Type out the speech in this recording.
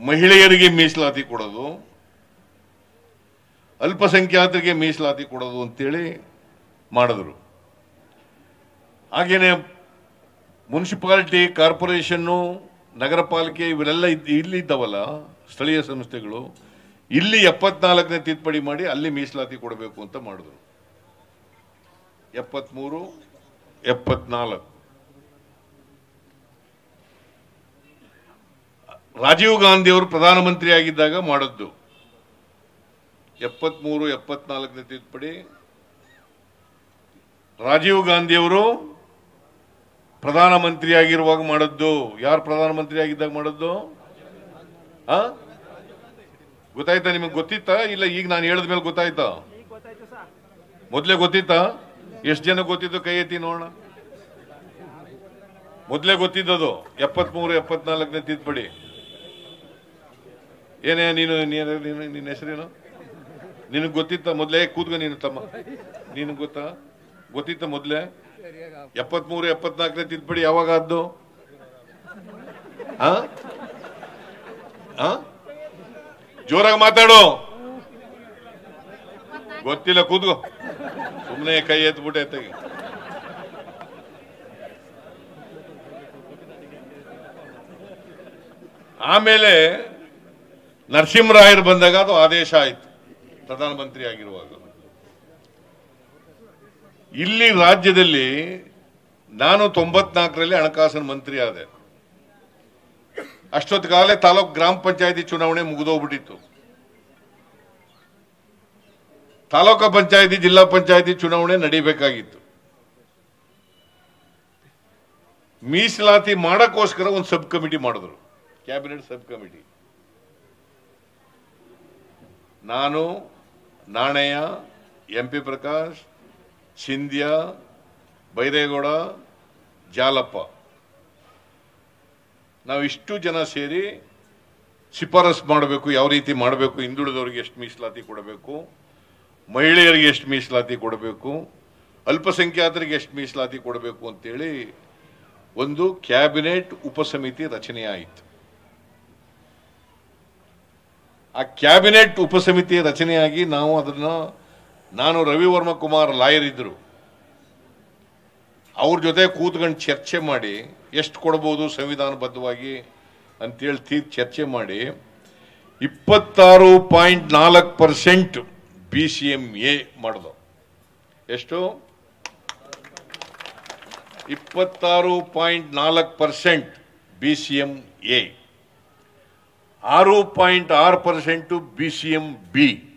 ಮಹಿಳೆಯರಿಗೆ ಮೀಸಲಾತಿ ಕೊಡೋದು ಅಲ್ಪಸಂಖ್ಯಾತರಿಗೆ ಮೀಸಲಾತಿ ಕೊಡೋದು ಅಂತೇಳಿ ಮಾಡಿದ್ರು ಹಾಗೇನೆ ಮುನ್ಸಿಪಾಲಿಟಿ ಕಾರ್ಪೊರೇಷನ್ನು ನಗರ ಪಾಲಿಕೆ ಇವರೆಲ್ಲ ಇದ್ ಇಲ್ಲಿದ್ದವಲ್ಲ ಸ್ಥಳೀಯ ಸಂಸ್ಥೆಗಳು ಇಲ್ಲಿ ಎಪ್ಪತ್ನಾಲ್ಕನೇ ತಿದ್ದುಪಡಿ ಮಾಡಿ ಅಲ್ಲಿ ಮೀಸಲಾತಿ ಕೊಡಬೇಕು ಅಂತ ಮಾಡಿದ್ರು ಎಪ್ಪತ್ಮೂರು ಎಪ್ಪತ್ನಾಲ್ಕು ರಾಜೀವ್ ಗಾಂಧಿ ಅವರು ಪ್ರಧಾನಮಂತ್ರಿ ಆಗಿದ್ದಾಗ ಮಾಡದ್ದು ಎಪ್ಪತ್ಮೂರು ಎಪ್ಪತ್ನಾಲ್ಕನೇ ತಿದ್ದುಪಡಿ ರಾಜೀವ್ ಗಾಂಧಿ ಅವರು ಪ್ರಧಾನಮಂತ್ರಿ ಆಗಿರುವಾಗ ಮಾಡದ್ದು ಯಾರು ಪ್ರಧಾನಮಂತ್ರಿ ಆಗಿದ್ದಾಗ ಮಾಡದ್ದು ಆ ಗೊತ್ತಾಯ್ತಾ ನಿಮಗೆ ಗೊತ್ತಿತ್ತಾ ಇಲ್ಲ ಈಗ ನಾನು ಹೇಳಿದ ಮೇಲೆ ಗೊತ್ತಾಯ್ತಾ ಮೊದಲೇ ಗೊತ್ತಿತ್ತಾ ಎಷ್ಟು ಜನ ಗೊತ್ತಿದ್ದು ಕೈ ಎತ್ತಿ ನೋಡೋಣ ಮೊದಲೇ ಗೊತ್ತಿದ್ದದು ಎಪ್ಪತ್ಮೂರು ಎಪ್ಪತ್ನಾಲ್ಕನೇ ತಿದ್ದುಪಡಿ ಏನೇ ನೀನು ನೀನು ನೀನು ನಿನ್ನ ಹೆಸರೇನು ನಿನಗೆ ಗೊತ್ತಿತ್ತ ಮೊದಲೇ ಕೂತ್ಕೊ ನೀನು ತಮ್ಮ ನಿನಗೆ ಗೊತ್ತಾ ಗೊತ್ತಿತ್ತ ಮೊದಲೇ ಎಪ್ಪತ್ಮೂರು ಎಪ್ಪತ್ನಾಲ್ಕನೇ ತಿದ್ದುಪಡಿ ಯಾವಾಗ ಆದ್ದು ಆ? ಆ? ಜೋರಾಗಿ ಮಾತಾಡು ಗೊತ್ತಿಲ್ಲ ಕೂತ್ಕೋ ಸುಮ್ಮನೆ ಕೈ ಎತ್ಬಿಟ್ಟೆ ತೆಗಿ ಆಮೇಲೆ ನರಸಿಂಹರಾಯರು ಬಂದಾಗ ಅದು ಆದೇಶ ಆಯಿತು ಪ್ರಧಾನಮಂತ್ರಿ ಆಗಿರುವಾಗ ಇಲ್ಲಿ ರಾಜ್ಯದಲ್ಲಿ ನಾನು ತೊಂಬತ್ನಾಲ್ಕರಲ್ಲಿ ಹಣಕಾಸಿನ ಮಂತ್ರಿ ಆದೆ ಅಷ್ಟೊತ್ತಿಗಾಲೇ ತಾಲೂಕು ಗ್ರಾಮ ಪಂಚಾಯತಿ ಚುನಾವಣೆ ಮುಗಿದೋಗ್ಬಿಟ್ಟಿತ್ತು ತಾಲೂಕು ಪಂಚಾಯತಿ ಜಿಲ್ಲಾ ಪಂಚಾಯತಿ ಚುನಾವಣೆ ನಡೀಬೇಕಾಗಿತ್ತು ಮೀಸಲಾತಿ ಮಾಡಕ್ಕೋಸ್ಕರ ಒಂದು ಸಬ್ ಕಮಿಟಿ ಮಾಡಿದ್ರು ಕ್ಯಾಬಿನೆಟ್ ಸಬ್ ಕಮಿಟಿ ನಾನು ನಾಣಯ್ಯ ಎಂ ಪಿ ಪ್ರಕಾಶ್ ಸಿಂಧ್ಯಾ ಬೈರೇಗೌಡ ಜಾಲಪ್ಪ ನಾವು ಇಷ್ಟು ಜನ ಸೇರಿ ಶಿಫಾರಸ್ ಮಾಡಬೇಕು ಯಾವ ರೀತಿ ಮಾಡಬೇಕು ಹಿಂದುಳಿದವರಿಗೆ ಎಷ್ಟು ಮೀಸಲಾತಿ ಕೊಡಬೇಕು ಮಹಿಳೆಯರಿಗೆ ಎಷ್ಟು ಮೀಸಲಾತಿ ಕೊಡಬೇಕು ಅಲ್ಪಸಂಖ್ಯಾತರಿಗೆ ಎಷ್ಟು ಮೀಸಲಾತಿ ಕೊಡಬೇಕು ಅಂತೇಳಿ ಒಂದು ಕ್ಯಾಬಿನೆಟ್ ಉಪಸಮಿತಿ ರಚನೆ ಆಯಿತು ಆ ಕ್ಯಾಬಿನೆಟ್ ಉಪಸಮಿತಿ ರಚನೆಯಾಗಿ ನಾವು ಅದನ್ನ ನಾನು ರವಿವರ್ಮ ಕುಮಾರ್ ಲಾಯರ್ ಇದ್ರು ಅವ್ರ ಜೊತೆ ಕೂತ್ಕೊಂಡು ಚರ್ಚೆ ಮಾಡಿ ಎಷ್ಟು ಕೊಡ್ಬೋದು ಸಂವಿಧಾನಬದ್ಧವಾಗಿ ಅಂತೇಳಿ ತೀರ್ ಚರ್ಚೆ ಮಾಡಿ ಇಪ್ಪತ್ತಾರು ಪಾಯಿಂಟ್ ನಾಲ್ಕು percent B C M A ಮಾಡಿದ್ರು ಎಷ್ಟು ಇಪ್ಪತ್ತಾರು ಪಾಯಿಂಟ್ ನಾಲ್ಕು percent B C M A ಆರು ಪಾಯಿಂಟ್ ಆರು percent B C M B